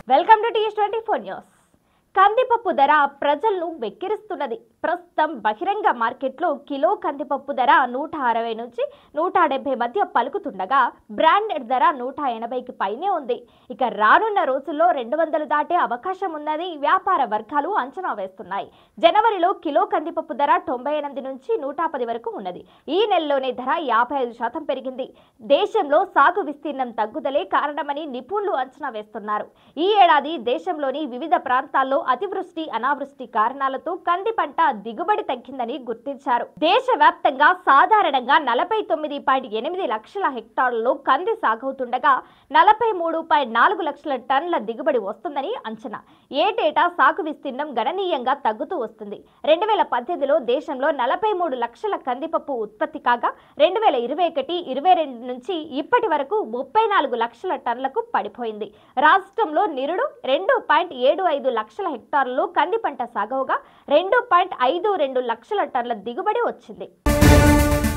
welcome to TS twenty four news కందిపప్పు ధర ప్రజలను వెక్కిరిస్తున్నది ప్రస్తుతం బహిరంగ మార్కెట్లో కిలో కందిపప్పు ధర నూట అరవై నుంచి నూట డెబ్బై మధ్య పలుకుతుండగా బ్రాండెడ్ ధర నూట ఎనభైకి పైనే ఉంది ఇక రానున్న రోజుల్లో రెండు వందలు దాటే అవకాశం ఉందని వ్యాపార వర్గాలు అంచనా వేస్తున్నాయి జనవరిలో కిలో కందిపప్పు ధర తొంభై ఎనిమిది నుంచి నూట పది వరకు ఉన్నది ఈ నెలలోనే ధర యాభై ఐదు శాతం పెరిగింది దేశంలో సాగు విస్తీర్ణం తగ్గుదలే కారణమని నిపుణులు అంచనా వేస్తున్నారు ఈ ఏడాది దేశంలోని వివిధ ప్రాంతాల్లో అతివృష్టి అనావృష్టి కారణాలతో కంది పంట దిగుబడి తగ్గిందని గుర్తించారు దేశవ్యాప్తంగా సాధారణంగా నలభై తొమ్మిది పాయింట్ ఎనిమిది లక్షల హెక్టార్లలో కంది సాగవుతుండగా నలభై మూడు పాయింట్ నాలుగు లక్షల టన్నుల దిగుబడి వస్తుందని అంచనా ఏటేటా సాగు విస్తీర్ణం గణనీయంగా తగ్గుతూ వస్తుంది రెండు వేల పద్దెనిమిదిలో దేశంలో నలభై మూడు లక్షల కందిపప్పు ఉత్పత్తి కాగా రెండు వేల ఇరవై ఒకటి ఇరవై రెండు నుంచి ఇప్పటి వరకు ముప్పై నాలుగు లక్షల టన్నులకు పడిపోయింది రాష్ట్రంలో నిరుడు రెండు పాయింట్ ఏడు ఐదు లక్షల హెక్టార్లలో కంది పంట సాగవుగా రెండు పాయింట్ ఐదు రెండు లక్షల టన్నుల దిగుబడి వచ్చింది